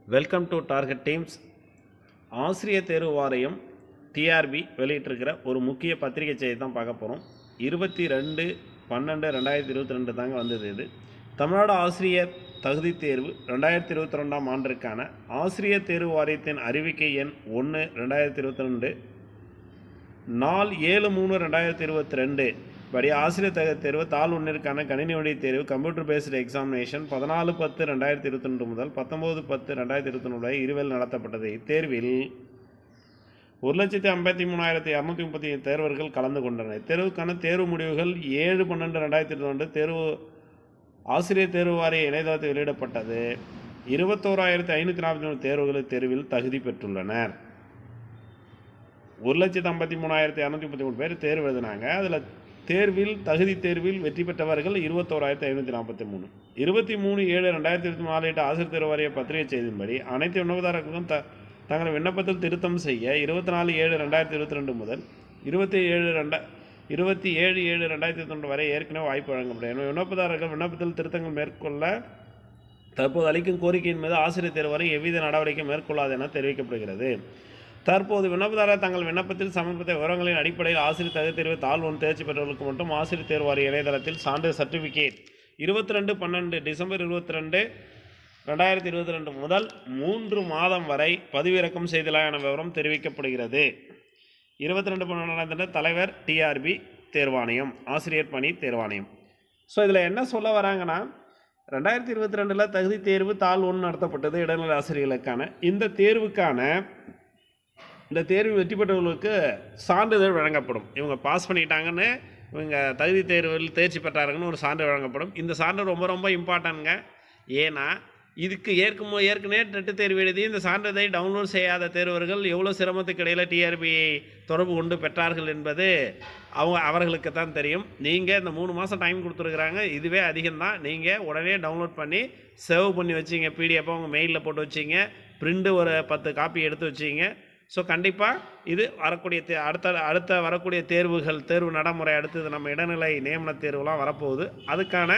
welcome to target teams ஆசிரியர் தேர்வு வாரியம் டிஆர்பி வெளியிட்டிருக்கிற ஒரு முக்கிய பத்திரிகை செய்தி தான் பார்க்க போகிறோம் இருபத்தி ரெண்டு பன்னெண்டு ரெண்டாயிரத்தி இருபத்தி ரெண்டு தாங்க வந்தது இது தமிழ்நாடு ஆசிரியர் தகுதி தேர்வு ரெண்டாயிரத்தி இருபத்தி ரெண்டாம் ஆண்டிற்கான ஆசிரியர் தேர்வு வாரியத்தின் அறிவிக்கை எண் ஒன்று ரெண்டாயிரத்தி இருபத்தி ரெண்டு நாள் ஏழு மூணு ரெண்டாயிரத்தி இருபத்தி ரெண்டு படி ஆசிரியர் தகுதி தேர்வு தாள் ஒன்றிற்கான கணினி வழி தேர்வு கம்ப்யூட்டர் பேஸ்டு எக்ஸாமினேஷன் பதினாலு பத்து ரெண்டாயிரத்தி இருபத்தி ரெண்டு முதல் பத்தொம்போது பத்து ரெண்டாயிரத்தி இருபத்தி ரெண்டு வரை இருவேல் நடத்தப்பட்டது இத்தேர்வில் ஒரு லட்சத்தி ஐம்பத்தி மூணாயிரத்தி இரநூத்தி முப்பத்தி ஏழு தேர்வர்கள் கலந்து கொண்டனர் தேர்வுக்கான தேர்வு முடிவுகள் ஏழு பன்னெண்டு ரெண்டாயிரத்தி இருபத்தி ரெண்டு தேர்வு ஆசிரியர் தேர்வு வாரிய இணையதளத்தில் வெளியிடப்பட்டது இருபத்தோராயிரத்தி ஐநூற்றி நாற்பத்தி மூணு தேர்வுகள் தேர்வில் தகுதி பெற்றுள்ளனர் ஒரு லட்சத்து ஐம்பத்தி மூணாயிரத்தி இரநூத்தி முப்பத்தி மூணு பேர் தேர்வு எழுதினாங்க அதில் தேர்வில் தகுதி தேர்வில் வெற்றி பெற்றவர்கள் இருபத்தோராயிரத்தி ஐநூற்றி நாற்பத்தி மூணு இருபத்தி மூணு ஏழு ரெண்டாயிரத்தி இருபத்தி நாலு எட்டு ஆசிரியர் தேர்வு வாரிய பத்திரிகை செய்தியின்படி அனைத்து விண்ணப்பதாரர்களுக்கும் த தங்கள் விண்ணப்பத்தில் திருத்தம் செய்ய இருபத்தி நாலு ஏழு ரெண்டாயிரத்தி இருபத்தி ரெண்டு முதல் இருபத்தி ஏழு ரெண்டா இருபத்தி ஏழு ஏழு ரெண்டாயிரத்தி இருபத்தி ரெண்டு வரை ஏற்கனவே வாய்ப்பு வழங்கப்படும் எனவே விண்ணப்பதாரர்கள் விண்ணப்பத்தில் திருத்தங்கள் மேற்கொள்ள தற்போது அளிக்கும் கோரிக்கையின் மீது ஆசிரியர் தேர்வு வரை எவ்வித நடவடிக்கை மேற்கொள்ளாது என தெரிவிக்கப்படுகிறது தற்போது விண்ணப்பதாரர் தங்கள் விண்ணப்பத்தில் சமர்ப்பித்த விவரங்களின் அடிப்படையில் ஆசிரியர் தகுதி தேர்வு தாழ் ஒன்று தேர்ச்சி பெற்றவர்களுக்கு மட்டும் ஆசிரியர் தேர்வு வாரிய இணையதளத்தில் சான்று சர்டிஃபிகேட் இருபத்தி ரெண்டு பன்னெண்டு டிசம்பர் இருபத்தி ரெண்டு ரெண்டாயிரத்தி இருபத்தி ரெண்டு முதல் மூன்று மாதம் வரை பதிவிறக்கம் செய்தலாம் என விவரம் தெரிவிக்கப்படுகிறது இருபத்தி ரெண்டு பன்னெண்டு தலைவர் டிஆர்பி தேர்வாணையம் ஆசிரியர் பணி தேர்வாணையம் ஸோ இதில் என்ன சொல்ல வராங்கன்னா ரெண்டாயிரத்தி இருபத்தி ரெண்டில் தகுதி தேர்வு தாள் ஒன்று நடத்தப்பட்டது இடைநிலை ஆசிரியர்களுக்கான இந்த தேர்வுக்கான இந்த தேர்வில் வெற்றி பெற்றவர்களுக்கு சான்றிதழ் வழங்கப்படும் இவங்க பாஸ் பண்ணிட்டாங்கன்னு இவங்க தகுதி தேர்வில் தேர்ச்சி பெற்றாருங்கன்னு ஒரு சான்று வழங்கப்படும் இந்த சான்று ரொம்ப ரொம்ப இம்பார்ட்டன்ங்க ஏன்னா இதுக்கு ஏற்கும் ஏற்கனவே நெட்டு தேர்வு எழுதி இந்த சான்றிதழை டவுன்லோட் செய்யாத தேர்வர்கள் எவ்வளோ சிரமத்துக்கு இடையில் டிஆர்பி தொடர்பு கொண்டு பெற்றார்கள் என்பது அவங்க அவர்களுக்கு தான் தெரியும் நீங்கள் இந்த மூணு மாதம் டைம் கொடுத்துருக்குறாங்க இதுவே அதிகம்தான் நீங்கள் உடனே டவுன்லோட் பண்ணி சேவ் பண்ணி வச்சிங்க பிடிஎஃபாக உங்கள் மெயிலில் போட்டு வச்சிங்க பிரிண்ட்டு ஒரு பத்து காப்பி எடுத்து வச்சிங்க ஸோ கண்டிப்பாக இது வரக்கூடிய தே அடுத்த அடுத்த வரக்கூடிய தேர்வுகள் தேர்வு நடைமுறை அடுத்தது நம்ம இடைநிலை நியமன தேர்வுலாம் வரப்போகுது அதுக்கான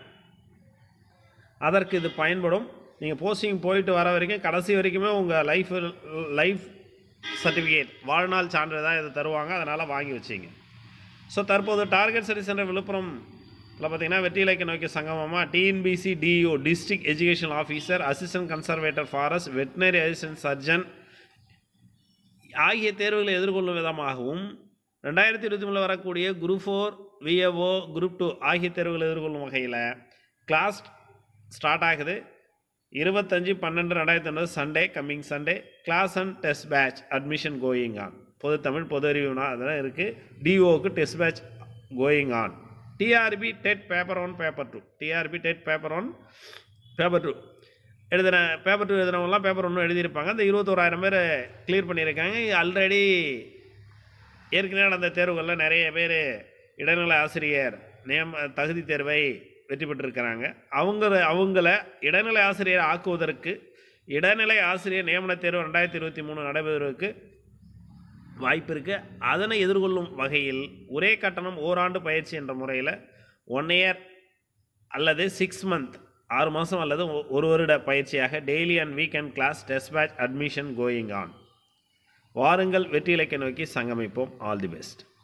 அதற்கு இது பயன்படும் நீங்கள் போஸ்டிங் போயிட்டு வர வரைக்கும் கடைசி வரைக்குமே உங்கள் லைஃப் லைஃப் சர்டிஃபிகேட் வாழ்நாள் சான்றிதழ் இதை தருவாங்க அதனால் வாங்கி வச்சிங்க ஸோ தற்போது டார்கெட் சர்வீஸ் சென்டர் விழுப்புரம் இதில் பார்த்தீங்கன்னா வெற்றி இலக்கிய நோக்கிய சங்கமமாக TNPSC DEO district education officer assistant conservator forest veterinary assistant surgeon ஆகிய தேர்வுகளை எதிர்கொள்ளும் விதமாகவும் ரெண்டாயிரத்தி இருபத்தி மூணில் வரக்கூடிய group four VAO group two ஆகிய தேர்வுகளை எதிர்கொள்ளும் வகையில் கிளாஸ் ஸ்டார்ட் ஆகுது இருபத்தஞ்சி பன்னெண்டு ரெண்டாயிரத்தி ஒன்பது Sunday coming Sunday class and test batch admission going on பொது தமிழ் பொது அறிவுனா அதெல்லாம் இருக்குது டிஓக்கு test batch going on TRB TET paper one paper two TRB TET paper one paper two எழுதின பேப்பர் டூ எழுதினவங்களாம் பேப்பர் ஒன்றும் எழுதியிருப்பாங்க அந்த இருபத்தோராயிரம் பேர் கிளியர் பண்ணியிருக்காங்க ஆல்ரெடி ஏற்கனவே நடந்த தேர்வுகளில் நிறைய பேர் இடைநிலை ஆசிரியர் நியம தகுதி தேர்வை வெற்றி பெற்றிருக்கிறாங்க அவங்க அவங்கள இடைநிலை ஆசிரியர் ஆக்குவதற்கு இடைநிலை ஆசிரியர் நியமன தேர்வு ரெண்டாயிரத்தி இருபத்தி மூணு நடைபெறுவதற்கு வாய்ப்பு இருக்குது அதனை எதிர்கொள்ளும் வகையில் ஒரே கட்டணம் ஓராண்டு பயிற்சி என்ற முறையில் ஒன் இயர் அல்லது சிக்ஸ் மந்த் ஆறு மாதம் அல்லது ஒ- ஒரு வருட பயிற்சியாக daily and weekend class test batch admission going on வாருங்கள் வெற்றி இலக்கை நோக்கி சங்கமிப்போம் ஆல் தி பெஸ்ட்